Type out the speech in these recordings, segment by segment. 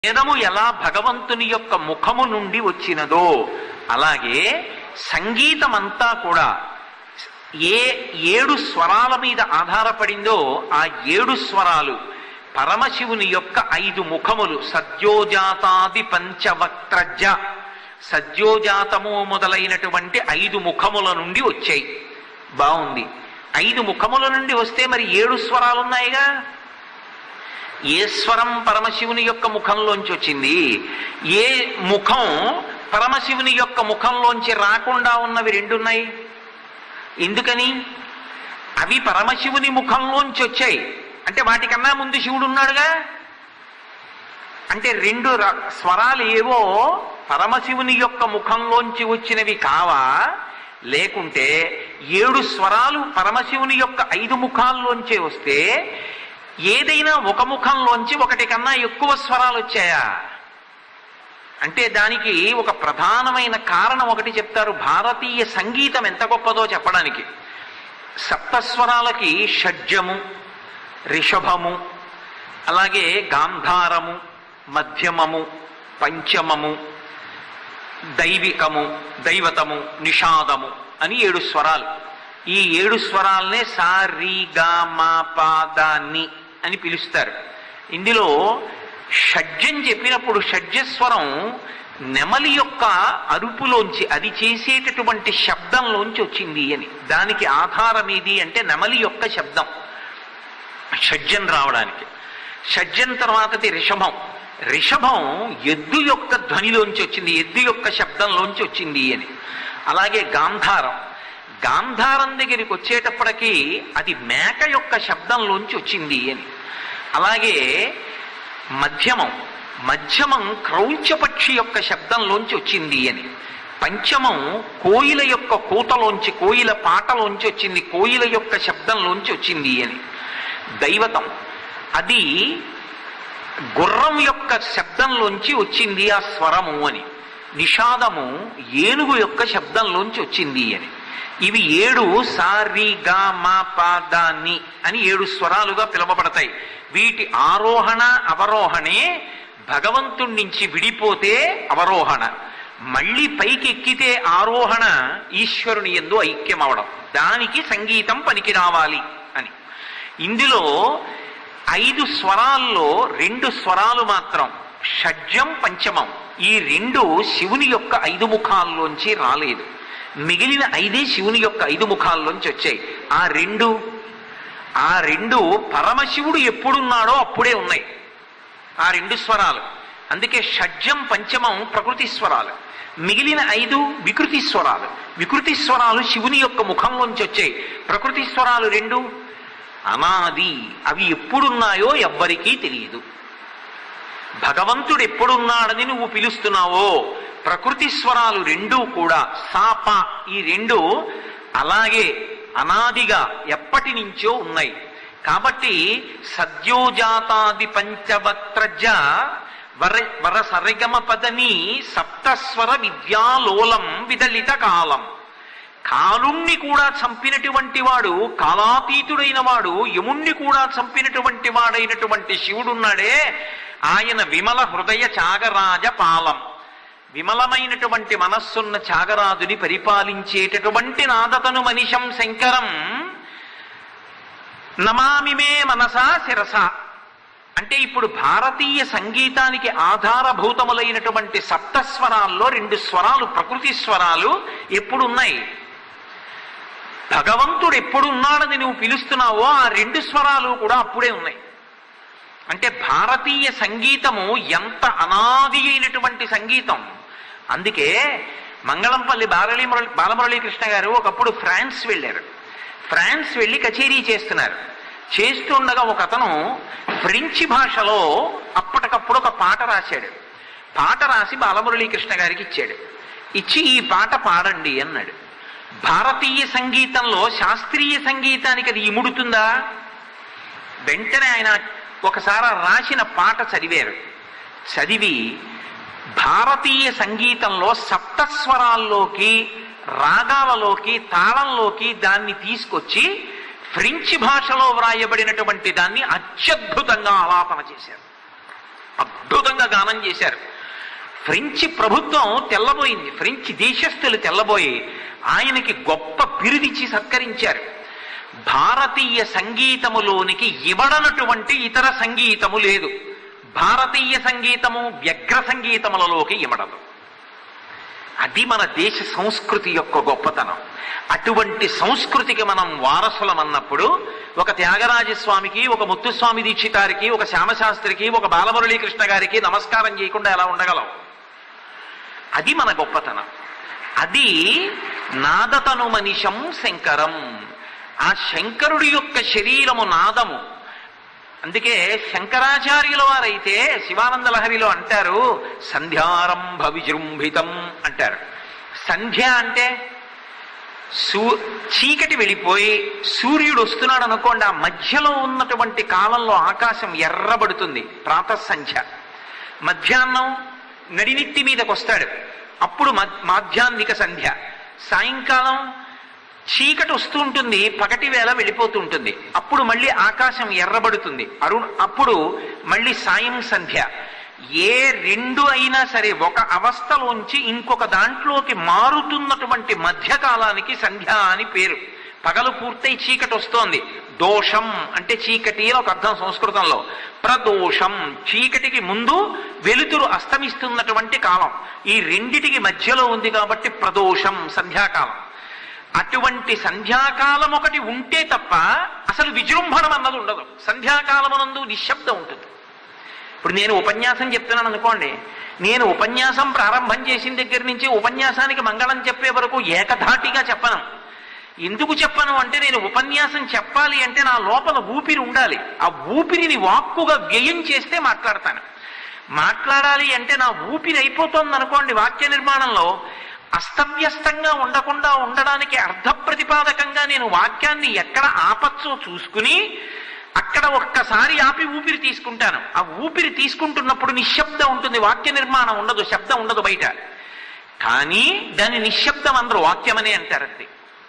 వేదము ఎలా భగవంతుని యొక్క ముఖము నుండి వచ్చినదో అలాగే సంగీతమంతా కూడా ఏ ఏడు స్వరాల మీద ఆధారపడిందో ఆ ఏడు స్వరాలు పరమశివుని యొక్క ఐదు ముఖములు సద్యోజాతాది పంచవక్త్రజ సద్యోజాతము మొదలైనటువంటి ఐదు ముఖముల నుండి వచ్చాయి బాగుంది ఐదు ముఖముల నుండి వస్తే మరి ఏడు స్వరాలు ఉన్నాయిగా ఏ స్వరం పరమశివుని యొక్క ముఖంలోంచి వచ్చింది ఏ ముఖం పరమశివుని యొక్క ముఖంలోంచి రాకుండా ఉన్నవి రెండున్నాయి ఎందుకని అవి పరమశివుని ముఖంలోంచి వచ్చాయి అంటే వాటికన్నా ముందు శివుడు ఉన్నాడుగా అంటే రెండు ర- స్వరాలు ఏవో పరమశివుని యొక్క ముఖంలోంచి వచ్చినవి కావా లేకుంటే ఏడు స్వరాలు పరమశివుని యొక్క ఐదు ముఖాల్లోంచే వస్తే ఏదైనా ఒక ముఖంలోంచి ఒకటి కన్నా ఎక్కువ స్వరాలు వచ్చాయా అంటే దానికి ఒక ప్రధానమైన కారణం ఒకటి చెప్తారు భారతీయ సంగీతం ఎంత గొప్పదో చెప్పడానికి సప్తస్వరాలకి షడ్జము రిషభము అలాగే గాంధారము మధ్యమము పంచమము దైవికము దైవతము నిషాదము అని ఏడు స్వరాలు ఈ ఏడు స్వరాలనే సా రి గా మా పా దా ని అని పిలుస్తారు ఇందులో షడ్జం చెప్పినప్పుడు షడ్జస్వరం నెమలి యొక్క అరుపులోంచి అది చేసేటటువంటి శబ్దంలోంచి వచ్చింది అని దానికి ఆధారం ఏది అంటే నెమలి యొక్క శబ్దం షడ్జం రావడానికి షడ్జం తర్వాతది రిషభం రిషభం ఎద్దు యొక్క ధ్వనిలోంచి వచ్చింది ఎద్దు యొక్క శబ్దంలోంచి వచ్చింది అని అలాగే గాంధారం గాంధారం దగ్గరికి వచ్చేటప్పటికి అది మేక యొక్క శబ్దంలోంచి వచ్చింది అని అలాగే మధ్యమం మధ్యమం క్రౌంచపక్షి యొక్క శబ్దంలోంచి వచ్చింది అని పంచమం కోయిల యొక్క కూతలోంచి కోయిల పాటలోంచి వచ్చింది కోయిల యొక్క శబ్దంలోంచి వచ్చింది అని దైవతం అది గుర్రం యొక్క శబ్దంలోంచి వచ్చింది ఆ స్వరము అని నిషాదము ఏనుగు యొక్క శబ్దంలోంచి వచ్చింది అని ఇవి ఏడు సా రి గా మా పా దా ని అని ఏడు స్వరాలుగా పిలువబడతాయి వీటి ఆరోహణ అవరోహణే భగవంతుడి నుంచి విడిపోతే అవరోహణ మళ్ళీ పైకి ఎక్కితే ఆరోహణ ఈశ్వరుని ఎందు ఐక్యం అవడం దానికి సంగీతం పనికి రావాలి అని ఇందులో ఐదు స్వరాల్లో రెండు స్వరాలు మాత్రం షడ్జం పంచమం ఈ రెండు శివుని యొక్క ఐదు ముఖాల్లోంచి రాలేదు మిగిలిన ఐదే శివుని యొక్క ఐదు ముఖాల్లోంచి వచ్చాయి ఆ రెండు ఆ రెండు పరమశివుడు ఎప్పుడున్నాడో అప్పుడే ఉన్నాయి ఆ రెండు స్వరాలు అందుకే షడ్జం పంచమం ప్రకృతి స్వరాలు మిగిలిన ఐదు వికృతి స్వరాలు వికృతి స్వరాలు శివుని యొక్క ముఖంలోంచి వచ్చాయి ప్రకృతి స్వరాలు రెండు అనాది అవి ఎప్పుడున్నాయో ఎవ్వరికీ తెలియదు భగవంతుడు ఎప్పుడున్నాడని నువ్వు పిలుస్తున్నావో ప్రకృతి స్వరాలు రెండూ కూడా సాప ఈ రెండు అలాగే అనాదిగా ఎప్పటి నుంచో ఉన్నాయి కాబట్టి సద్యోజాతాది పంచవక్త్రజ వర వర సరిగమ పదని సప్తస్వర విద్యాలోలం విదలిత కాలం కాలుణ్ణి కూడా చంపినటువంటి వాడు కాలాతీతుడైన వాడు యముణ్ణి కూడా చంపినటువంటి వాడైనటువంటి శివుడున్నాడే ఆయన విమల హృదయ త్యాగరాజ పాలం విమలమైనటువంటి మనస్సున్న త్యాగరాజుని పరిపాలించేటటువంటి నాదతను మనిషం శంకరం నమామిమే మనసా శిరస అంటే ఇప్పుడు భారతీయ సంగీతానికి ఆధారభూతములైనటువంటి సప్తస్వరాల్లో రెండు స్వరాలు ప్రకృతి స్వరాలు ఎప్పుడున్నాయి భగవంతుడు ఎప్పుడున్నాడని నువ్వు పిలుస్తున్నావో ఆ రెండు స్వరాలు కూడా అప్పుడే ఉన్నాయి అంటే భారతీయ సంగీతము ఎంత అనాది అయినటువంటి సంగీతం అందుకే మంగళంపల్లి బాలలి బాలమురళీకృష్ణ గారు ఒకప్పుడు ఫ్రాన్స్ వెళ్ళారు ఫ్రాన్స్ వెళ్ళి కచేరీ చేస్తున్నారు చేస్తుండగా ఒక అతను ఫ్రెంచి భాషలో అప్పటికప్పుడు ఒక పాట రాశాడు పాట రాసి బాలమురళీకృష్ణ గారికి ఇచ్చాడు ఇచ్చి ఈ పాట పాడండి అన్నాడు భారతీయ సంగీతంలో శాస్త్రీయ సంగీతానికి అది ఇముడుతుందా వెంటనే ఆయన ఒకసారి ఆ రాసిన పాట చదివారు చదివి భారతీయ సంగీతంలో సప్తస్వరాల్లోకి రాగాలలోకి తాళంలోకి దాన్ని తీసుకొచ్చి ఫ్రెంచి భాషలో వ్రాయబడినటువంటి దాన్ని అత్యద్భుతంగా ఆలాపన చేశారు అద్భుతంగా గానం చేశారు ఫ్రెంచ్ ప్రభుత్వం తెల్లబోయింది ఫ్రెంచ్ దేశస్థులు తెల్లబోయి ఆయనకి గొప్ప బిరుదిచ్చి సత్కరించారు భారతీయ సంగీతములోనికి ఇమడనటువంటి ఇతర సంగీతము లేదు భారతీయ సంగీతము వ్యగ్ర సంగీతములలోకి ఇమడదు అది మన దేశ సంస్కృతి యొక్క గొప్పతనం అటువంటి సంస్కృతికి మనం వారసులం అన్నప్పుడు ఒక త్యాగరాజస్వామికి ఒక ముత్తుస్వామి దీక్షితారికి ఒక శ్యామశాస్త్రికి ఒక బాలమురళీకృష్ణ గారికి నమస్కారం చేయకుండా ఎలా ఉండగలం అది మన గొప్పతనం అది నాదతను మనిషం శంకరం ఆ శంకరుడి యొక్క శరీరము నాదము అందుకే శంకరాచార్యుల వారైతే శివానంద లహరిలో అంటారు సంధ్యారంభ విజృంభితం అంటారు సంధ్య అంటే సూ చీకటి వెళ్ళిపోయి సూర్యుడు వస్తున్నాడు అనుకోండి ఆ మధ్యలో ఉన్నటువంటి కాలంలో ఆకాశం ఎర్రబడుతుంది ప్రాతః సంధ్య మధ్యాహ్నం నడినెత్తి మీదకి వస్తాడు అప్పుడు మధ్- మాధ్యాహ్నిక సంధ్య సాయంకాలం చీకటి వస్తూ ఉంటుంది పగటి వేళ వెళ్ళిపోతూ ఉంటుంది అప్పుడు మళ్ళీ ఆకాశం ఎర్రబడుతుంది అరుణ్ అప్పుడు మళ్ళీ సాయం సంధ్య ఏ రెండు అయినా సరే ఒక అవస్థలోంచి ఇంకొక దాంట్లోకి మారుతున్నటువంటి మధ్యకాలానికి సంధ్య అని పేరు పగలు పూర్తయి చీకటి వస్తోంది దోషం అంటే చీకటి అని ఒక అర్థం సంస్కృతంలో ప్రదోషం చీకటికి ముందు వెలుతురు అస్తమిస్తున్నటువంటి కాలం ఈ రెండిటికి మధ్యలో ఉంది కాబట్టి ప్రదోషం సంధ్యాకాలం అటువంటి సంధ్యాకాలం ఒకటి ఉంటే తప్ప అసలు విజృంభణం అన్నది ఉండదు సంధ్యాకాలమునందు నిశ్శబ్దం ఉంటుంది ఇప్పుడు నేను ఉపన్యాసం చెప్తున్నాను అనుకోండి నేను ఉపన్యాసం ప్రారంభం చేసిన దగ్గర నుంచి ఉపన్యాసానికి మంగళం చెప్పే వరకు ఏకధాటిగా చెప్పను ఎందుకు చెప్పను అంటే నేను ఉపన్యాసం చెప్పాలి అంటే నా లోపల ఊపిరి ఉండాలి ఆ ఊపిరిని వాక్కుగా వ్యయం చేస్తే మాట్లాడతాను మాట్లాడాలి అంటే నా ఊపిరి అయిపోతుంది అనుకోండి వాక్య నిర్మాణంలో అస్తవ్యస్తంగా ఉండకుండా ఉండడానికి అర్థ ప్రతిపాదకంగా నేను వాక్యాన్ని ఎక్కడ ఆపచ్చో చూసుకుని అక్కడ ఒక్కసారి ఆపి ఊపిరి తీసుకుంటాను ఆ ఊపిరి తీసుకుంటున్నప్పుడు నిశ్శబ్దం ఉంటుంది వాక్య నిర్మాణం ఉండదు శబ్దం ఉండదు బయట కానీ దాని నిశ్శబ్దం అందరూ వాక్యమనే అంటారు అంతే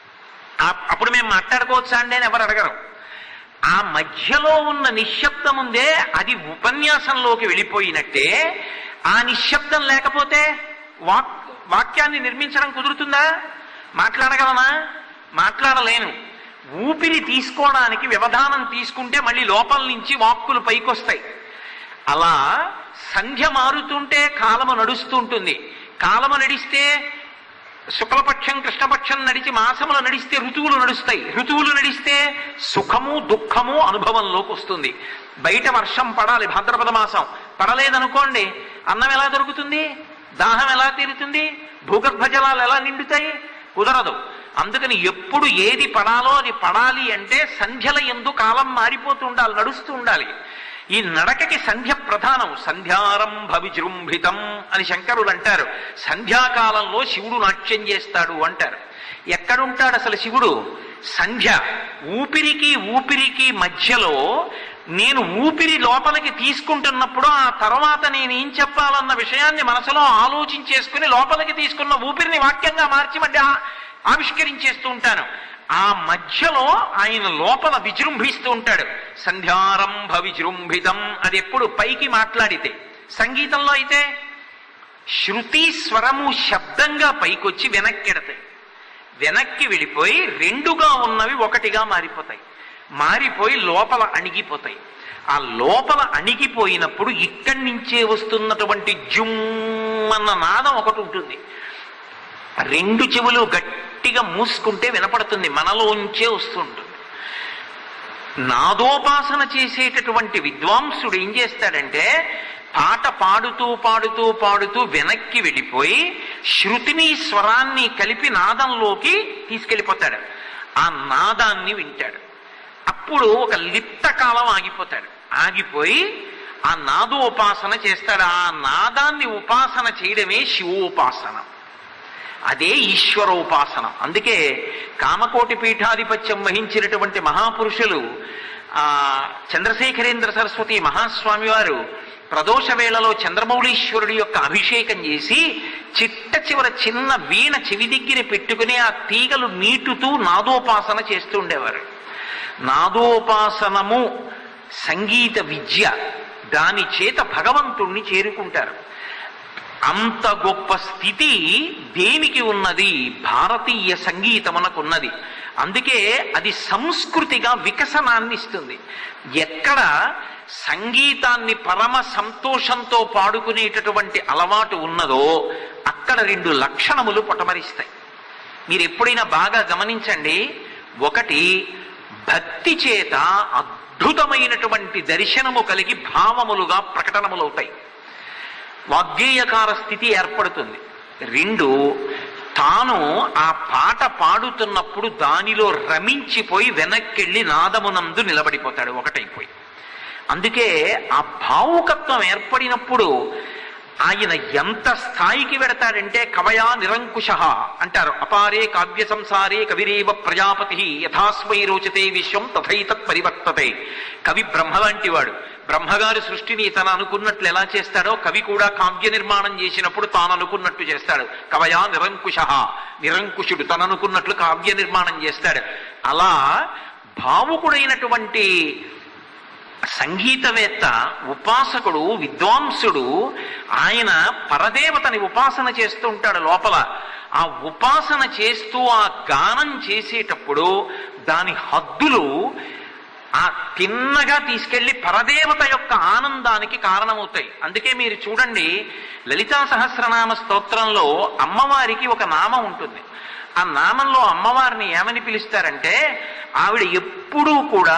ఆ- అప్పుడు మేము మాట్లాడుకోవచ్చా అండి అని ఎవరు అడగరు ఆ మధ్యలో ఉన్న నిశ్శబ్దం ఉందే అది ఉపన్యాసంలోకి వెళ్ళిపోయినట్టే ఆ నిశ్శబ్దం లేకపోతే వాక్ వాక్యాన్ని నిర్మించడం కుదురుతుందా మాట్లాడగలనా మాట్లాడలేను ఊపిరి తీసుకోవడానికి వ్యవధానం తీసుకుంటే మళ్ళీ లోపల నుంచి వాక్కులు పైకొస్తాయి అలా సంధ్య మారుతుంటే కాలము నడుస్తుంటుంది కాలము నడిస్తే శుక్లపక్షం కృష్ణపక్షం నడిచి మాసములు నడిస్తే ఋతువులు నడుస్తాయి ఋతువులు నడిస్తే సుఖము దుఃఖము అనుభవంలోకి వస్తుంది బయట వర్షం పడాలి భాద్రపద మాసం పడలేదనుకోండి అన్నం ఎలా దొరుకుతుంది దాహం ఎలా తీరుతుంది భూగర్భ జలాలు ఎలా నిండుతాయి కుదరదు అందుకని ఎప్పుడు ఏది పడాలో అది పడాలి అంటే సంధ్యల ఎందు కాలం మారిపోతూ ఉండాలి నడుస్తూ ఉండాలి ఈ నడకకి సంధ్య ప్రధానం సంధ్యారంభ విజృంభితం అని శంకరులు అంటారు సంధ్యాకాలంలో శివుడు నాట్యం చేస్తాడు అంటారు ఎక్కడుంటాడు అసలు శివుడు సంధ్య ఊపిరికి ఊపిరికి మధ్యలో నేను ఊపిరి లోపలికి తీసుకుంటున్నప్పుడు ఆ తర్వాత నేను ఏం చెప్పాలన్న విషయాన్ని మనసులో ఆలోచించేసుకుని లోపలికి తీసుకున్న ఊపిరిని వాక్యంగా మార్చి మధ్య ఆవిష్కరించేస్తూ ఉంటాను ఆ మధ్యలో ఆయన లోపల విజృంభిస్తూ ఉంటాడు సంధ్యారంభ విజృంభితం అది ఎప్పుడు పైకి మాట్లాడితే సంగీతంలో అయితే శృతి స్వరము శబ్దంగా పైకొచ్చి వెనక్కెడతాయి వెనక్కి వెళ్ళిపోయి రెండుగా ఉన్నవి ఒకటిగా మారిపోతాయి మారిపోయి లోపల అణిగిపోతాయి ఆ లోపల అణిగిపోయినప్పుడు ఇక్కడి నుంచే వస్తున్నటువంటి జుమ్మన్న నాదం ఒకటి ఉంటుంది రెండు చెవులు గట్టిగా మూసుకుంటే వినపడుతుంది మనలోంచే వస్తుంటుంది నాదోపాసన చేసేటటువంటి విద్వాంసుడు ఏం చేస్తాడంటే పాట పాడుతూ పాడుతూ పాడుతూ వెనక్కి వెళ్ళిపోయి శృతిని స్వరాన్ని కలిపి నాదంలోకి తీసుకెళ్ళిపోతాడు ఆ నాదాన్ని వింటాడు అప్పుడు ఒక లిప్త కాలం ఆగిపోతాడు ఆగిపోయి ఆ నాదోపాసన చేస్తాడు ఆ నాదాన్ని ఉపాసన చేయడమే శివోపాసన అదే ఈశ్వరోపాసన అందుకే కామకోటి పీఠాధిపత్యం వహించినటువంటి మహాపురుషులు ఆ చంద్రశేఖరేంద్ర సరస్వతి మహాస్వామి వారు ప్రదోష వేళలో చంద్రమౌళీశ్వరుడి యొక్క అభిషేకం చేసి చిట్ట చివర చిన్న వీణ చెవి దగ్గర పెట్టుకుని ఆ తీగలు మీటుతూ నాదోపాసన చేస్తూ ఉండేవారు నాదోపాసనము సంగీత విద్య దాని చేత భగవంతుణ్ణి చేరుకుంటారు అంత గొప్ప స్థితి దేనికి ఉన్నది భారతీయ సంగీతమునకున్నది అందుకే అది సంస్కృతిగా వికసనాన్ని ఇస్తుంది ఎక్కడ సంగీతాన్ని పరమ సంతోషంతో పాడుకునేటటువంటి అలవాటు ఉన్నదో అక్కడ రెండు లక్షణములు పొటమరిస్తాయి మీరు ఎప్పుడైనా బాగా గమనించండి ఒకటి భక్తి చేత అద్భుతమైనటువంటి దర్శనము కలిగి భావములుగా ప్రకటనములవుతాయి వాగ్గేయకార స్థితి ఏర్పడుతుంది రెండు తాను ఆ పాట పాడుతున్నప్పుడు దానిలో రమించిపోయి వెనక్కెళ్ళి నాదమునందు నిలబడిపోతాడు ఒకటైపోయి అందుకే ఆ భావుకత్వం ఏర్పడినప్పుడు ఆయన ఎంత స్థాయికి వెడతాడంటే కవయా నిరంకుశ అంటారు అపారే కావ్య సంసారే కవిరేవ ప్రజాపతి యథాస్మై రోచతే విశ్వం తథైతత్ పరివర్తతే కవి బ్రహ్మ లాంటి వాడు బ్రహ్మగారి సృష్టిని తను అనుకున్నట్లు ఎలా చేస్తాడో కవి కూడా కావ్య నిర్మాణం చేసినప్పుడు తాను అనుకున్నట్టు చేస్తాడు కవయా నిరంకుశ నిరంకుశుడు తను అనుకున్నట్లు కావ్య నిర్మాణం చేస్తాడు అలా భావుకుడైనటువంటి సంగీతవేత్త ఉపాసకుడు విద్వాంసుడు ఆయన పరదేవతని ఉపాసన చేస్తూ ఉంటాడు లోపల ఆ ఉపాసన చేస్తూ ఆ గానం చేసేటప్పుడు దాని హద్దులు ఆ తిన్నగా తీసుకెళ్లి పరదేవత యొక్క ఆనందానికి కారణమవుతాయి అందుకే మీరు చూడండి లలితా సహస్రనామ స్తోత్రంలో అమ్మవారికి ఒక నామం ఉంటుంది ఆ నామంలో అమ్మవారిని ఏమని పిలుస్తారంటే ఆవిడ ఎప్పుడూ కూడా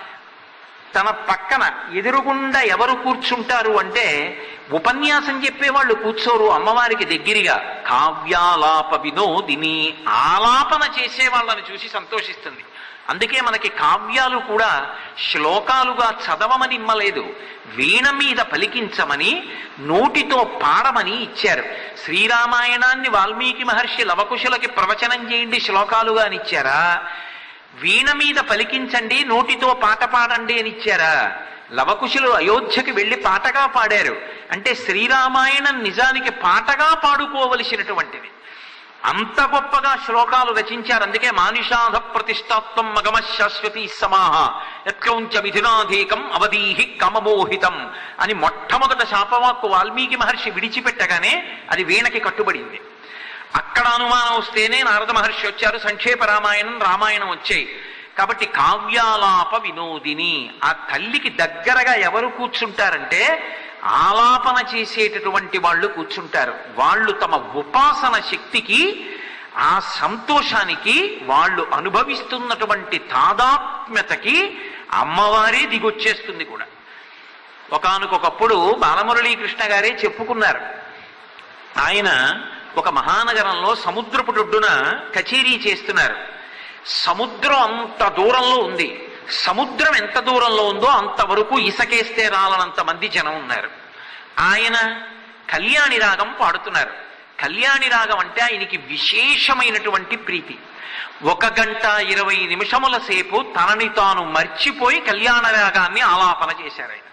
తన పక్కన ఎదురుగుండా ఎవరు కూర్చుంటారు అంటే ఉపన్యాసం చెప్పేవాళ్ళు కూర్చోరు అమ్మవారికి దగ్గరగా కావ్యాలాప వినోదిని ఆలాపన చేసే వాళ్ళని చూసి సంతోషిస్తుంది అందుకే మనకి కావ్యాలు కూడా శ్లోకాలుగా చదవమని ఇమ్మలేదు వీణ మీద పలికించమని నోటితో పాడమని ఇచ్చారు శ్రీరామాయణాన్ని వాల్మీకి మహర్షి లవకుశులకి ప్రవచనం చేయండి శ్లోకాలుగా అని ఇచ్చారా వీణ మీద పలికించండి నోటితో పాట పాడండి అని ఇచ్చారా లవకుశులు అయోధ్యకి వెళ్ళి పాటగా పాడారు అంటే శ్రీరామాయణం నిజానికి పాటగా పాడుకోవలసినటువంటిది అంత గొప్పగా శ్లోకాలు రచించారు అందుకే మానుషాధ ప్రతిష్టాత్వం మగమ శాశ్వతి సమాహ యత్కౌంచ మిథునాధీకం అవధీహి కమమోహితం అని మొట్టమొదట శాపవాక్కు వాల్మీకి మహర్షి విడిచిపెట్టగానే అది వీణకి కట్టుబడింది అక్కడ అనుమానం వస్తేనే నారద మహర్షి వచ్చారు సంక్షేప రామాయణం రామాయణం వచ్చాయి కాబట్టి కావ్యాలాప వినోదిని ఆ తల్లికి దగ్గరగా ఎవరు కూర్చుంటారంటే ఆలాపన చేసేటటువంటి వాళ్ళు కూర్చుంటారు వాళ్ళు తమ ఉపాసన శక్తికి ఆ సంతోషానికి వాళ్ళు అనుభవిస్తున్నటువంటి తాదాత్మ్యతకి అమ్మవారే దిగొచ్చేస్తుంది కూడా ఒకానొకప్పుడు బాలమురళీకృష్ణ గారే చెప్పుకున్నారు ఆయన ఒక మహానగరంలో సముద్రపుటొడ్డున కచేరీ చేస్తున్నారు సముద్రం అంత దూరంలో ఉంది సముద్రం ఎంత దూరంలో ఉందో అంతవరకు ఇసకేస్తే రాలనంత మంది జనం ఉన్నారు ఆయన కళ్యాణి రాగం పాడుతున్నారు కళ్యాణి రాగం అంటే ఆయనకి విశేషమైనటువంటి ప్రీతి ఒక గంట ఇరవై నిమిషముల సేపు తనని తాను మర్చిపోయి కళ్యాణ రాగాన్ని ఆలాపన చేశారు ఆయన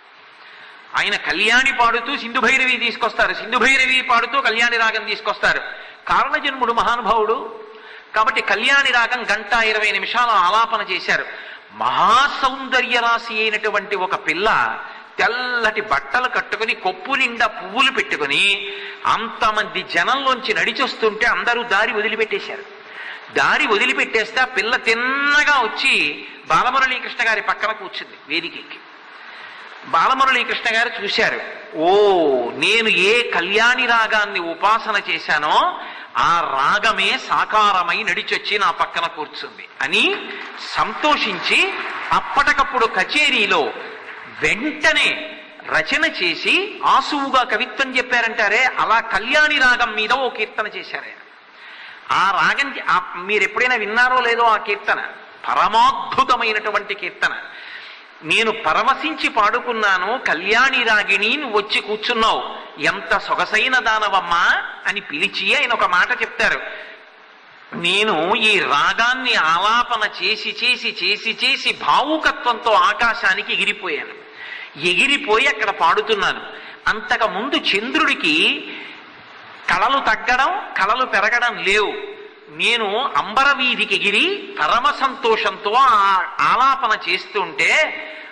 ఆయన కళ్యాణి పాడుతూ సింధు భైరవి తీసుకొస్తారు సింధు భైరవి పాడుతూ కళ్యాణి రాగం తీసుకొస్తారు కారణజన్ముడు మహానుభావుడు కాబట్టి కళ్యాణి రాగం గంట ఇరవై నిమిషాలు ఆలాపన చేశారు మహాసౌందర్య రాశి అయినటువంటి ఒక పిల్ల తెల్లటి బట్టలు కట్టుకుని కొప్పు నిండా పువ్వులు పెట్టుకుని అంతమంది జనంలోంచి నడిచొస్తుంటే అందరూ దారి వదిలిపెట్టేశారు దారి వదిలిపెట్టేస్తే ఆ పిల్ల తిన్నగా వచ్చి బాలమురళీకృష్ణ గారి పక్కన కూర్చుంది వేదికకి బాలమురళీకృష్ణ గారు చూశారు ఓ నేను ఏ కళ్యాణి రాగాన్ని ఉపాసన చేశానో ఆ రాగమే సాకారమై నడిచొచ్చి నా పక్కన కూర్చుంది అని సంతోషించి అప్పటికప్పుడు కచేరీలో వెంటనే రచన చేసి ఆసువుగా కవిత్వం చెప్పారంటారే అలా కళ్యాణి రాగం మీద ఓ కీర్తన చేశారు ఆయన ఆ రాగం ఆ- మీరు ఎప్పుడైనా విన్నారో లేదో ఆ కీర్తన పరమాద్భుతమైనటువంటి కీర్తన నేను పరవశించి పాడుకున్నాను కళ్యాణి రాగిణి నువ్వు వచ్చి కూర్చున్నావు ఎంత సొగసైన దానవమ్మా అని పిలిచి ఆయన ఒక మాట చెప్తారు నేను ఈ రాగాన్ని ఆలాపన చేసి చేసి చేసి చేసి భావుకత్వంతో ఆకాశానికి ఎగిరిపోయాను ఎగిరిపోయి అక్కడ పాడుతున్నాను అంతకు ముందు చంద్రుడికి కళలు తగ్గడం కళలు పెరగడం లేవు నేను అంబర వీధికి ఎగిరి పరమ సంతోషంతో ఆ ఆలాపన చేస్తుంటే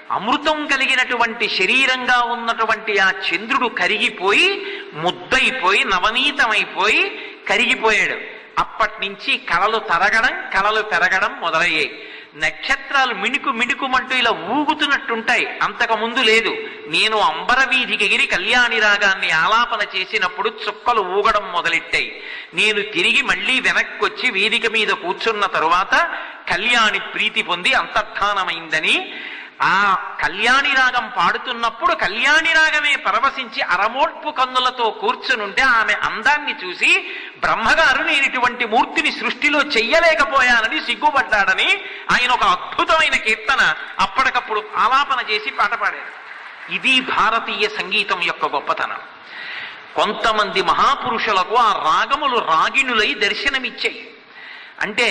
అమృతం కలిగినటువంటి శరీరంగా ఉన్నటువంటి ఆ చంద్రుడు కరిగిపోయి ముద్దయిపోయి నవనీతమైపోయి కరిగిపోయాడు అప్పటి నుంచి కళలు తరగడం కళలు పెరగడం మొదలయ్యాయి నక్షత్రాలు మిణుకు మిణుకుమంటూ ఇలా ఊగుతున్నట్టుంటాయి అంతకు ముందు లేదు నేను అంబరవీధికి ఎగిరి కళ్యాణి రాగాన్ని ఆలాపన చేసినప్పుడు చుక్కలు ఊగడం మొదలెట్టాయి నేను తిరిగి మళ్ళీ వెనక్కి వచ్చి వేదిక మీద కూర్చున్న తరువాత కళ్యాణి ప్రీతి పొంది అంతర్ధానమైందని ఆ కళ్యాణి రాగం పాడుతున్నప్పుడు కళ్యాణి రాగమే పరవశించి అరమోడ్పు కన్నులతో కూర్చునుంటే ఆమె అందాన్ని చూసి బ్రహ్మగారు నేను ఇటువంటి మూర్తిని సృష్టిలో చెయ్యలేకపోయానని సిగ్గుపడ్డాడని ఆయన ఒక అద్భుతమైన కీర్తన అప్పటికప్పుడు ఆలాపన చేసి పాట పాడారు ఇది భారతీయ సంగీతం యొక్క గొప్పతనం కొంతమంది మహాపురుషులకు ఆ రాగములు రాగిణులై దర్శనమిచ్చాయి అంటే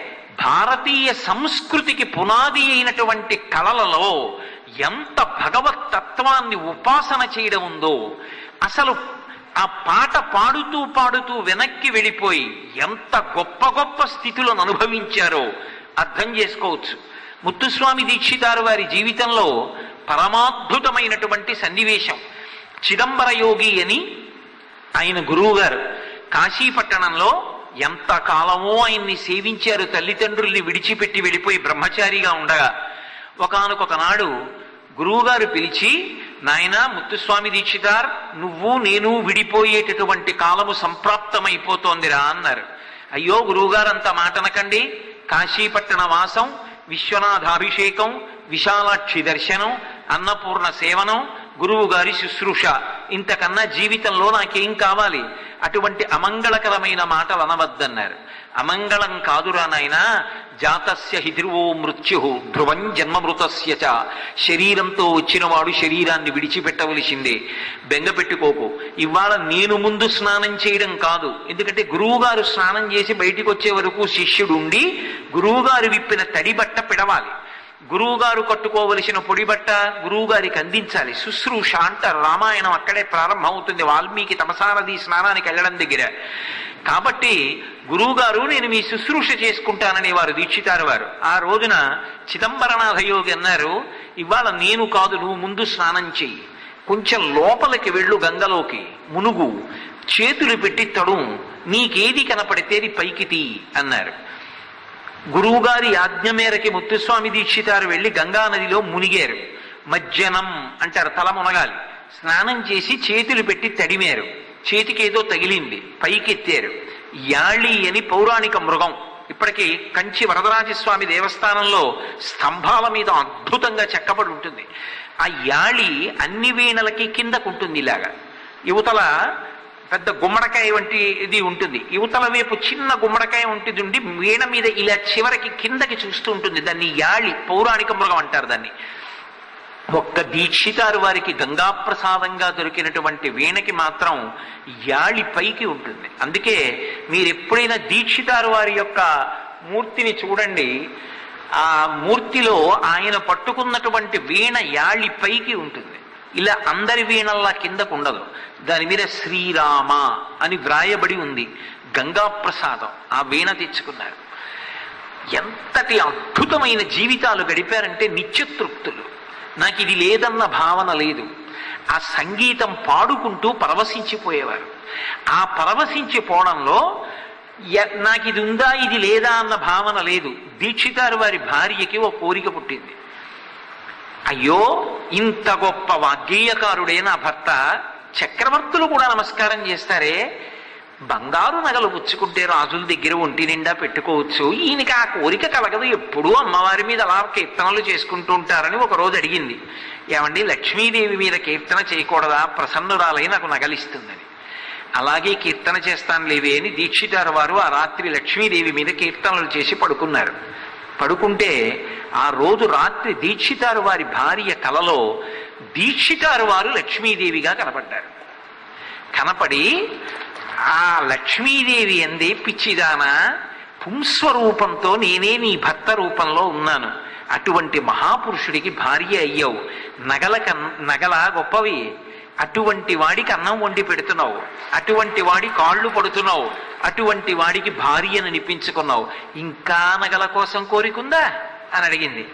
భారతీయ సంస్కృతికి పునాది అయినటువంటి కళలలో ఎంత భగవత్ తత్వాన్ని ఉపాసన చేయడం ఉందో అసలు ఆ పాట పాడుతూ పాడుతూ వెనక్కి వెళ్ళిపోయి ఎంత గొప్ప గొప్ప స్థితులను అనుభవించారో అర్థం చేసుకోవచ్చు ముత్తుస్వామి దీక్షితారు వారి జీవితంలో పరమాద్భుతమైనటువంటి సన్నివేశం చిదంబర యోగి అని ఆయన గురువు గారు కాశీపట్టణంలో ఎంత కాలమో ఆయన్ని సేవించారు తల్లిదండ్రుల్ని విడిచిపెట్టి వెళ్ళిపోయి బ్రహ్మచారిగా ఉండగా ఒకనొక నాడు గురువుగారు పిలిచి నాయన ముత్తుస్వామి దీక్షితార్ నువ్వు నేను విడిపోయేటటువంటి కాలము సంప్రాప్తమైపోతోందిరా అన్నారు అయ్యో గురువుగారు అంత మాటనకండి కాశీపట్టణ వాసం విశ్వనాథాభిషేకం విశాలాక్షి దర్శనం అన్నపూర్ణ సేవనం గురువు గారి శుశ్రూష ఇంతకన్నా జీవితంలో నాకేం కావాలి అటువంటి అమంగళకరమైన మాటలు అనవద్దన్నారు అమంగళం కాదురా నాయన జాతస్య హి ధ్రువో మృత్యు ధ్రువం జన్మమృతస్య చ శరీరంతో వచ్చినవాడు శరీరాన్ని విడిచిపెట్టవలసిందే బెంగ పెట్టుకోకు ఇవాళ నేను ముందు స్నానం చేయడం కాదు ఎందుకంటే గురువుగారు స్నానం చేసి బయటికి వచ్చే వరకు శిష్యుడు ఉండి గురువుగారు విప్పిన తడి బట్ట పిడవాలి గురువుగారు కట్టుకోవలసిన పొడి బట్ట గురువుగారికి అందించాలి శుశ్రూష అంటారు రామాయణం అక్కడే ప్రారంభమవుతుంది వాల్మీకి తమసానది స్నానానికి వెళ్ళడం దగ్గర కాబట్టి గురువుగారు నేను మీ శుశ్రూష చేసుకుంటానని వారు దీక్షితారు వారు ఆ రోజున చిదంబరనాథ యోగి అన్నారు ఇవాళ నేను కాదు నువ్వు ముందు స్నానం చెయ్యి కొంచెం లోపలికి వెళ్ళు గంగలోకి మునుగు చేతులు పెట్టి తడు నీకేది కనపడితే అది పైకి తీ అన్నారు గురువుగారి ఆజ్ఞ మేరకి ముత్తుస్వామి దీక్షితారు వెళ్ళి గంగా నదిలో మునిగారు మజ్జనం అంటారు తల మునగాలి స్నానం చేసి చేతులు పెట్టి తడిమారు చేతికేదో తగిలింది పైకెత్తారు యాళి అని పౌరాణిక మృగం ఇప్పటికీ కంచి వరదరాజస్వామి దేవస్థానంలో స్తంభాల మీద అద్భుతంగా చెక్కబడి ఉంటుంది ఆ యాళి అన్ని వీణలకి కిందకుంటుంది ఇలాగా యువతల పెద్ద గుమ్మడికాయ వంటి ఇది ఉంటుంది యువతల వైపు చిన్న గుమ్మడికాయ ఉంటుంది ఉండి వీణ మీద ఇలా చివరికి కిందకి చూస్తూ ఉంటుంది దాన్ని యాళి పౌరాణిక మృగం అంటారు దాన్ని ఒక్క దీక్షితారు వారికి గంగాప్రసాదంగా దొరికినటువంటి వీణకి మాత్రం యాళి పైకి ఉంటుంది అందుకే మీరు ఎప్పుడైనా దీక్షితారు వారి యొక్క మూర్తిని చూడండి ఆ మూర్తిలో ఆయన పట్టుకున్నటువంటి వీణ యాళి పైకి ఉంటుంది ఇలా అందరి వీణల్లా కిందకు ఉండదు దాని మీద శ్రీరామ అని వ్రాయబడి ఉంది గంగాప్రసాదం ఆ వీణ తెచ్చుకున్నారు ఎంతటి అద్భుతమైన జీవితాలు గడిపారంటే నిత్యతృప్తులు నాకు ఇది లేదన్న భావన లేదు ఆ సంగీతం పాడుకుంటూ పరవశించిపోయేవారు ఆ పరవశించిపోవడంలో ఎ- నాకు ఇది ఉందా ఇది లేదా అన్న భావన లేదు దీక్షితారు వారి భార్యకి ఓ కోరిక పుట్టింది అయ్యో ఇంత గొప్ప వాగ్గేయకారుడే నా భర్త చక్రవర్తులు కూడా నమస్కారం చేస్తారే బంగారు నగలు పుచ్చుకుంటే రాజుల దగ్గర ఒంటి నిండా పెట్టుకోవచ్చు ఈయనకి ఆ కోరిక కలగదు ఎప్పుడూ అమ్మవారి మీద అలా కీర్తనలు చేసుకుంటూ ఉంటారని ఒక రోజు అడిగింది ఏమండి లక్ష్మీదేవి మీద కీర్తన చేయకూడదా ప్రసన్నురాలై నాకు నగలిస్తుందని అలాగే కీర్తన చేస్తాను లేవే అని దీక్షితారు వారు ఆ రాత్రి లక్ష్మీదేవి మీద కీర్తనలు చేసి పడుకున్నారు పడుకుంటే ఆ రోజు రాత్రి దీక్షితారు వారి భార్య కలలో దీక్షితారు వారు లక్ష్మీదేవిగా కనపడ్డారు కనపడి ఆ లక్ష్మీదేవి అందే పిచ్చిదానా పుంస్వరూపంతో నేనే నీ భర్త రూపంలో ఉన్నాను అటువంటి మహాపురుషుడికి భార్య అయ్యావు నగల కన్ నగల గొప్పవి అటువంటి వాడికి అన్నం వండి పెడుతున్నావు అటువంటి వాడి కాళ్ళు పడుతున్నావు అటువంటి వాడికి భార్యను నిపించుకున్నావు ఇంకా నగల కోసం కోరికుందా అని అడిగింది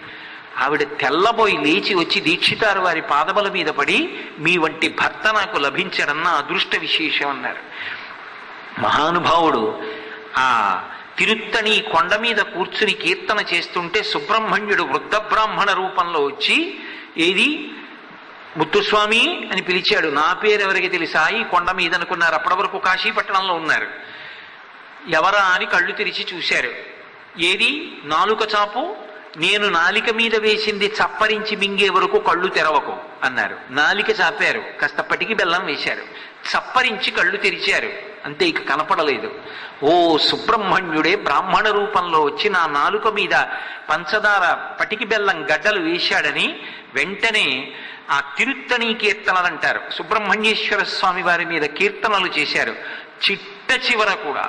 ఆవిడ తెల్లబోయి లేచి వచ్చి దీక్షితారు వారి పాదముల మీద పడి మీ వంటి భర్త నాకు లభించడం నా అదృష్ట విశేషం అన్నారు మహానుభావుడు ఆ తిరుత్తణి కొండ మీద కూర్చుని కీర్తన చేస్తుంటే సుబ్రహ్మణ్యుడు వృద్ధ బ్రాహ్మణ రూపంలో వచ్చి ఏది ముత్తుస్వామి అని పిలిచాడు నా పేరు ఎవరికి తెలుసా ఈ కొండ మీద అనుకున్నారు అప్పటి వరకు కాశీపట్టణంలో ఉన్నారు ఎవరా అని కళ్ళు తెరిచి చూశారు ఏది నాలుక చాపు నేను నాలిక మీద వేసింది చప్పరించి మింగే వరకు కళ్ళు తెరవకు అన్నారు నాలిక చాపారు కాస్త పటికి బెల్లం వేశారు చప్పరించి కళ్ళు తెరిచారు అంతే ఇక కనపడలేదు ఓ సుబ్రహ్మణ్యుడే బ్రాహ్మణ రూపంలో వచ్చి నా నాలుక మీద పంచదార పటికి బెల్లం గడ్డలు వేశాడని వెంటనే ఆ తిరుత్తణి కీర్తనలు అంటారు సుబ్రహ్మణ్యేశ్వర స్వామి వారి మీద కీర్తనలు చేశారు చిట్ట చివర కూడా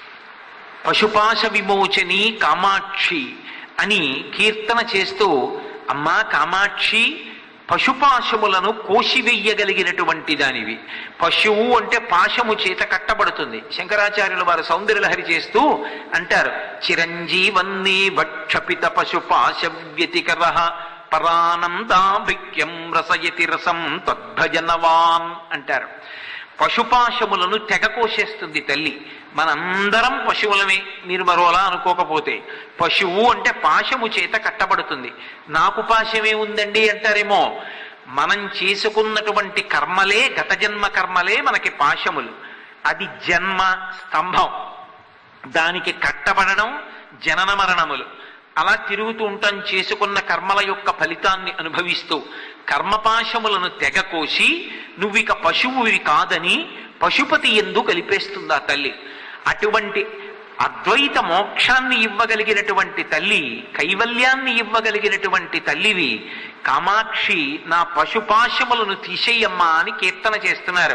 పశుపాశ విమోచని కామాక్షి అని కీర్తన చేస్తూ అమ్మా కామాక్షి పశుపాశములను కోసివెయ్యగలిగినటువంటి దానివి పశువు అంటే పాశము చేత కట్టబడుతుంది శంకరాచార్యులు వారు సౌందర్యలహరి చేస్తూ అంటారు చిరంజీవన్నీ భక్షపిత పశుపాశ వ్యతికర పరానందాభిక్యం రసయతి రసం తద్భజనవాన్ అంటారు పశుపాశములను తెగ కోసేస్తుంది తల్లి మనందరం పశువులమే మీరు మరోలా అనుకోకపోతే పశువు అంటే పాశము చేత కట్టబడుతుంది నాకు పాశమే ఉందండి అంటారేమో మనం చేసుకున్నటువంటి కర్మలే గత జన్మ కర్మలే మనకి పాశములు అది జన్మ స్తంభం దానికి కట్టబడడం జనన మరణములు అలా తిరుగుతూ ఉంటాం చేసుకున్న కర్మల యొక్క ఫలితాన్ని అనుభవిస్తూ కర్మపాశములను తెగ కోసి నువ్విక పశువువి కాదని పశుపతి ఎందు కలిపేస్తుంది ఆ తల్లి అటువంటి అద్వైత మోక్షాన్ని ఇవ్వగలిగినటువంటి తల్లి కైవల్యాన్ని ఇవ్వగలిగినటువంటి తల్లివి కామాక్షి నా పశుపాశములను తీసేయమ్మా అని కీర్తన చేస్తున్నారు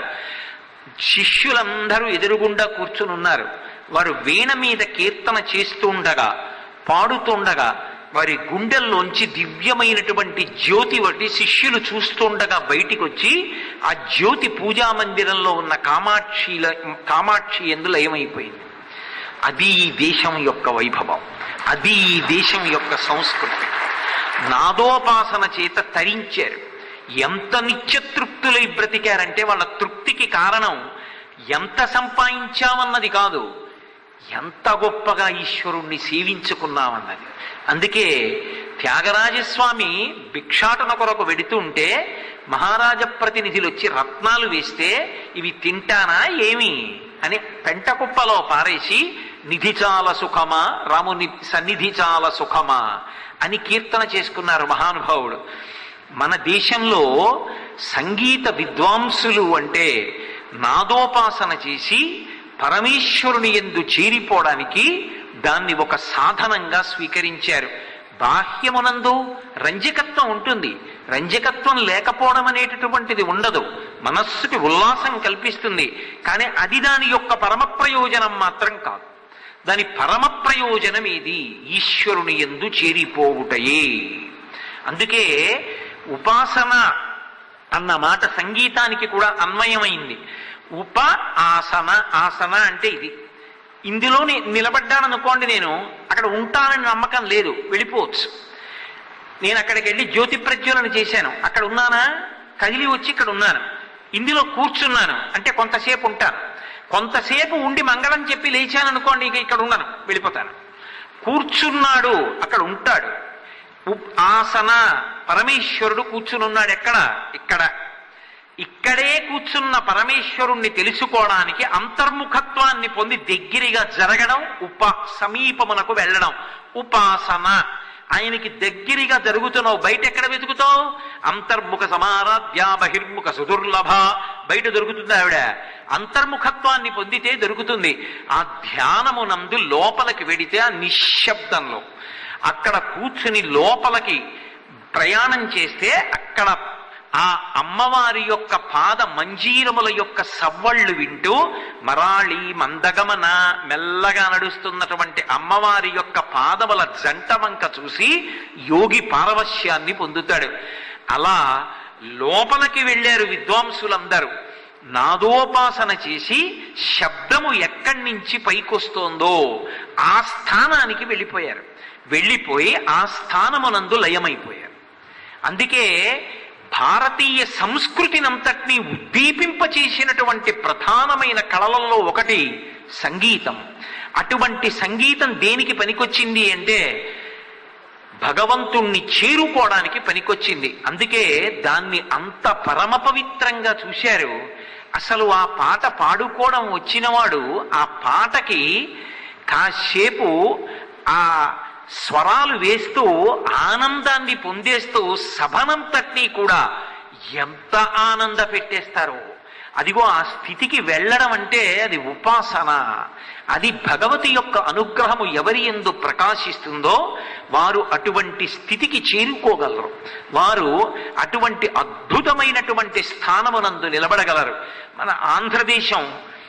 శిష్యులందరూ ఎదురుగుండా కూర్చునున్నారు వారు వీణ మీద కీర్తన చేస్తుండగా పాడుతుండగా వారి గుండెల్లోంచి దివ్యమైనటువంటి జ్యోతి ఒకటి శిష్యులు చూస్తుండగా బయటికి వచ్చి ఆ జ్యోతి పూజా మందిరంలో ఉన్న కామాక్షిల కామాక్షి ఎందు లయమైపోయింది అది ఈ దేశం యొక్క వైభవం అది ఈ దేశం యొక్క సంస్కృతి నాదోపాసన చేత తరించారు ఎంత నిత్యతృప్తులై బ్రతికారంటే వాళ్ళ తృప్తికి కారణం ఎంత సంపాదించామన్నది కాదు ఎంత గొప్పగా ఈశ్వరుణ్ణి సేవించుకున్నామన్నది అందుకే త్యాగరాజస్వామి భిక్షాటన కొరకు వెడుతుంటే మహారాజ ప్రతినిధులు వచ్చి రత్నాలు వేస్తే ఇవి తింటానా ఏమి అని పెంటకుప్పలో పారేసి నిధి చాలా సుఖమా రాముని సన్నిధి చాలా సుఖమా అని కీర్తన చేసుకున్నారు మహానుభావుడు మన దేశంలో సంగీత విద్వాంసులు అంటే నాదోపాసన చేసి పరమేశ్వరుని ఎందు చేరిపోవడానికి దాన్ని ఒక సాధనంగా స్వీకరించారు బాహ్యమునందు రంజకత్వం ఉంటుంది రంజకత్వం లేకపోవడం అనేటటువంటిది ఉండదు మనస్సుకి ఉల్లాసం కల్పిస్తుంది కానీ అది దాని యొక్క పరమ ప్రయోజనం మాత్రం కాదు దాని పరమ ప్రయోజనం ఏది ఈశ్వరుని ఎందు చేరిపోవుటయే అందుకే ఉపాసన అన్న మాట సంగీతానికి కూడా అన్వయమైంది ఉప ఆసన ఆసన అంటే ఇది ఇందులో ని- నిలబడ్డాననుకోండి నేను అక్కడ ఉంటానని నమ్మకం లేదు వెళ్ళిపోవచ్చు నేను అక్కడికి వెళ్ళి జ్యోతి ప్రజ్వలన చేశాను అక్కడ ఉన్నానా కదిలి వచ్చి ఇక్కడ ఉన్నాను ఇందులో కూర్చున్నాను అంటే కొంతసేపు ఉంటాను కొంతసేపు ఉండి మంగళం చెప్పి లేచాను అనుకోండి ఇక ఇక్కడ ఉన్నాను వెళ్ళిపోతాను కూర్చున్నాడు అక్కడ ఉంటాడు ఉప్- ఆసన పరమేశ్వరుడు కూర్చుని ఉన్నాడు ఎక్కడ ఇక్కడ ఇక్కడే కూర్చున్న పరమేశ్వరుణ్ణి తెలుసుకోవడానికి అంతర్ముఖత్వాన్ని పొంది దగ్గరగా జరగడం ఉప సమీపమునకు వెళ్ళడం ఉపాసన ఆయనకి దగ్గరగా జరుగుతున్నావు బయట ఎక్కడ వెతుకుతావు అంతర్ముఖ సమారాధ్య బహిర్ముఖ సుదుర్లభ బయట దొరుకుతుంది ఆవిడ అంతర్ముఖత్వాన్ని పొందితే దొరుకుతుంది ఆ ధ్యానమునందు లోపలికి వెడితే ఆ నిశ్శబ్దంలో అక్కడ కూర్చుని లోపలికి ప్రయాణం చేస్తే అక్కడ ఆ అమ్మవారి యొక్క పాద మంజీరముల యొక్క సవ్వళ్ళు వింటూ మరాళి మందగమన మెల్లగా నడుస్తున్నటువంటి అమ్మవారి యొక్క పాదముల జంట వంక చూసి యోగి పారవశ్యాన్ని పొందుతాడు అలా లోపలికి వెళ్ళారు విద్వాంసులందరూ నాదోపాసన చేసి శబ్దము ఎక్కడి నుంచి పైకొస్తోందో ఆ స్థానానికి వెళ్ళిపోయారు వెళ్ళిపోయి ఆ స్థానమునందు లయమైపోయారు అందుకే భారతీయ సంస్కృతినంతటినీ ఉద్దీపింపచేసినటువంటి ప్రధానమైన కళలలో ఒకటి సంగీతం అటువంటి సంగీతం దేనికి పనికొచ్చింది అంటే భగవంతుణ్ణి చేరుకోవడానికి పనికొచ్చింది అందుకే దాన్ని అంత పరమ పవిత్రంగా చూశారు అసలు ఆ పాట పాడుకోవడం వచ్చినవాడు ఆ పాటకి కాసేపు ఆ స్వరాలు వేస్తూ ఆనందాన్ని పొందేస్తూ సభనంతటినీ కూడా ఎంత ఆనంద పెట్టేస్తారో అదిగో ఆ స్థితికి వెళ్ళడం అంటే అది ఉపాసన అది భగవతి యొక్క అనుగ్రహము ఎవరి ఎందు ప్రకాశిస్తుందో వారు అటువంటి స్థితికి చేరుకోగలరు వారు అటువంటి అద్భుతమైనటువంటి స్థానమునందు నిలబడగలరు మన ఆంధ్రదేశం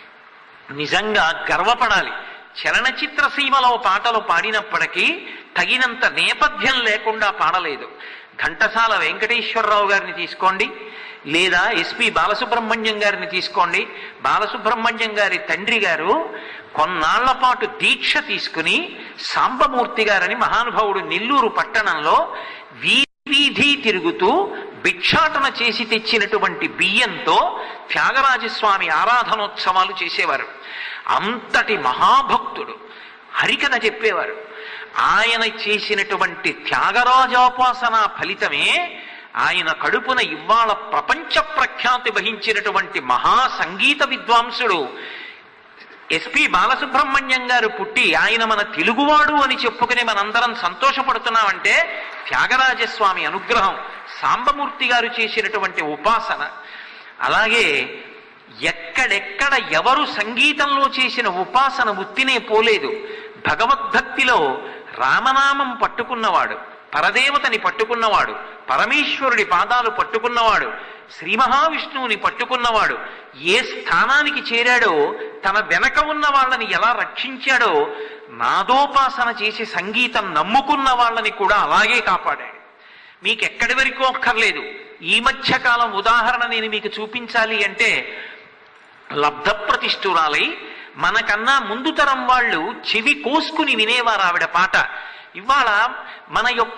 నిజంగా గర్వపడాలి చలనచిత్ర సీమలో పాటలు పాడినప్పటికీ తగినంత నేపథ్యం లేకుండా పాడలేదు ఘంటసాల వెంకటేశ్వరరావు గారిని తీసుకోండి లేదా ఎస్పి బాలసుబ్రహ్మణ్యం గారిని తీసుకోండి బాలసుబ్రహ్మణ్యం గారి తండ్రి గారు కొన్నాళ్ల పాటు దీక్ష తీసుకుని సాంబమూర్తి గారని మహానుభావుడు నెల్లూరు పట్టణంలో వీధి తిరుగుతూ భిక్షాటన చేసి తెచ్చినటువంటి బియ్యంతో త్యాగరాజస్వామి ఆరాధనోత్సవాలు చేసేవారు అంతటి మహాభక్తుడు హరికథ చెప్పేవారు ఆయన చేసినటువంటి త్యాగరాజోపాసన ఫలితమే ఆయన కడుపున ఇవాళ ప్రపంచ ప్రఖ్యాతి వహించినటువంటి మహా సంగీత విద్వాంసుడు ఎస్పి బాలసుబ్రహ్మణ్యం గారు పుట్టి ఆయన మన తెలుగువాడు అని చెప్పుకుని మనందరం సంతోషపడుతున్నామంటే త్యాగరాజస్వామి అనుగ్రహం సాంబమూర్తి గారు చేసినటువంటి ఉపాసన అలాగే ఎక్కడెక్కడ ఎవరు సంగీతంలో చేసిన ఉపాసన ఉత్తినే పోలేదు భగవద్భక్తిలో రామనామం పట్టుకున్నవాడు పరదేవతని పట్టుకున్నవాడు పరమేశ్వరుడి పాదాలు పట్టుకున్నవాడు శ్రీ మహావిష్ణువుని పట్టుకున్నవాడు ఏ స్థానానికి చేరాడో తన వెనక ఉన్న వాళ్ళని ఎలా రక్షించాడో నాదోపాసన చేసి సంగీతం నమ్ముకున్న వాళ్ళని కూడా అలాగే కాపాడాడు మీకు ఎక్కడి వరకు అక్కర్లేదు ఈ మధ్య కాలం ఉదాహరణ నేను మీకు చూపించాలి అంటే లబ్ధ ప్రతిష్ఠురాలై మనకన్నా ముందు తరం వాళ్ళు చెవి కోసుకుని వినేవారు ఆవిడ పాట ఇవాళ మన యొక్క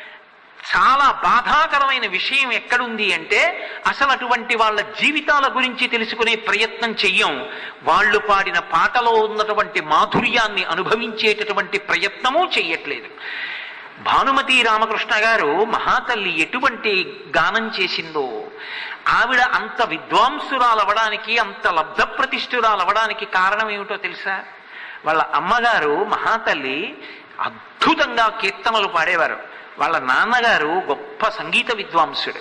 చాలా బాధాకరమైన విషయం ఎక్కడుంది అంటే అసలు అటువంటి వాళ్ళ జీవితాల గురించి తెలుసుకునే ప్రయత్నం చెయ్యం వాళ్ళు పాడిన పాటలో ఉన్నటువంటి మాధుర్యాన్ని అనుభవించేటటువంటి ప్రయత్నము చెయ్యట్లేదు భానుమతి రామకృష్ణ గారు మహాతల్లి ఎటువంటి గానం చేసిందో ఆవిడ అంత విద్వాంసురాలవడానికి అంత లబ్ధ ప్రతిష్ఠురాలవడానికి కారణం ఏమిటో తెలుసా వాళ్ళ అమ్మగారు మహాతల్లి అద్భుతంగా కీర్తనలు పాడేవారు వాళ్ళ నాన్నగారు గొప్ప సంగీత విద్వాంసుడు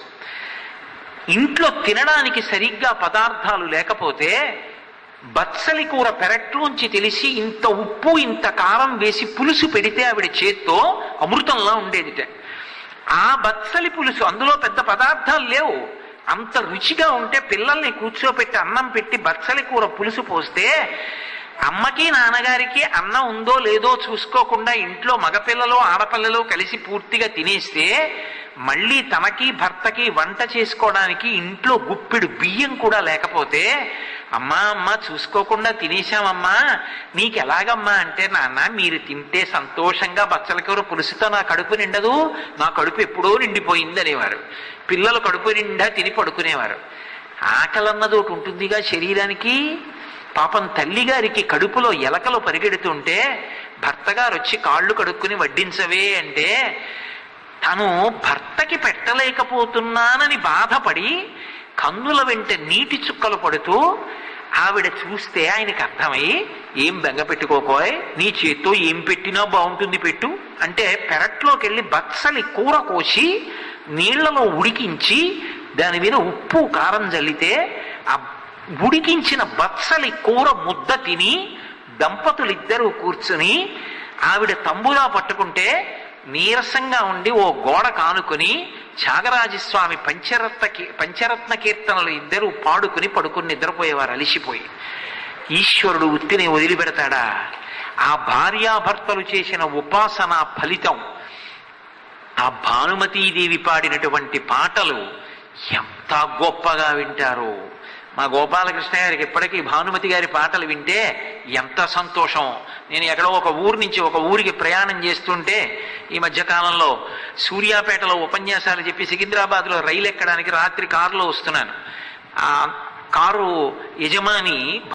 ఇంట్లో తినడానికి సరిగ్గా పదార్థాలు లేకపోతే బత్సలి కూర పెరట్లోంచి తెలిసి ఇంత ఉప్పు ఇంత కారం వేసి పులుసు పెడితే ఆవిడ చేత్తో అమృతంలా ఉండేదిట ఆ బత్సలి పులుసు అందులో పెద్ద పదార్థాలు లేవు అంత రుచిగా ఉంటే పిల్లల్ని కూర్చోపెట్టి అన్నం పెట్టి బత్సలి కూర పులుసు పోస్తే అమ్మకి నాన్నగారికి అన్నం ఉందో లేదో చూసుకోకుండా ఇంట్లో మగపిల్లలు ఆడపిల్లలు కలిసి పూర్తిగా తినేస్తే మళ్ళీ తనకి భర్తకి వంట చేసుకోవడానికి ఇంట్లో గుప్పిడు బియ్యం కూడా లేకపోతే అమ్మా అమ్మ చూసుకోకుండా తినేశామమ్మా నీకు ఎలాగమ్మా అంటే నాన్న మీరు తింటే సంతోషంగా బచ్చల కూర పులుసుతో నా కడుపు నిండదు నా కడుపు ఎప్పుడో నిండిపోయింది అనేవారు పిల్లలు కడుపు నిండా తిని పడుకునేవారు ఆకలన్నది ఒకటి ఉంటుందిగా శరీరానికి పాపం తల్లిగారికి కడుపులో ఎలకలు పరిగెడుతుంటే భర్తగారు వచ్చి కాళ్ళు కడుక్కుని వడ్డించవే అంటే తను భర్తకి పెట్టలేకపోతున్నానని బాధపడి కన్నుల వెంట నీటి చుక్కలు పడుతూ ఆవిడ చూస్తే ఆయనకి అర్థమై ఏం బెంగ పెట్టుకోకోయ్ నీ చేత్తో ఏం పెట్టినా బాగుంటుంది పెట్టు అంటే పెరట్లోకి వెళ్ళి బత్సలి కూర కోసి నీళ్లలో ఉడికించి దాని మీద ఉప్పు కారం జల్లితే ఆ ఉడికించిన బత్సలి కూర ముద్ద తిని దంపతులిద్దరూ కూర్చుని ఆవిడ తంబులా పట్టుకుంటే నీరసంగా ఉండి ఓ గోడ కానుకొని త్యాగరాజస్వామి పంచరత్న కీ- పంచరత్న కీర్తనలు ఇద్దరు పాడుకుని పడుకుని నిద్రపోయేవారు అలిసిపోయి ఈశ్వరుడు ఉత్తిని వదిలిపెడతాడా ఆ భార్యాభర్తలు చేసిన ఉపాసన ఫలితం ఆ భానుమతీదేవి పాడినటువంటి పాటలు ఎంత గొప్పగా వింటారో మా గోపాలకృష్ణ గారికి ఎప్పటికీ భానుమతి గారి పాటలు వింటే ఎంత సంతోషం నేను ఎక్కడో ఒక ఊరు నుంచి ఒక ఊరికి ప్రయాణం చేస్తుంటే ఈ మధ్యకాలంలో సూర్యాపేటలో ఉపన్యాసాలు చెప్పి సికింద్రాబాద్లో రైలు ఎక్కడానికి రాత్రి కారులో వస్తున్నాను ఆ కారు యజమాని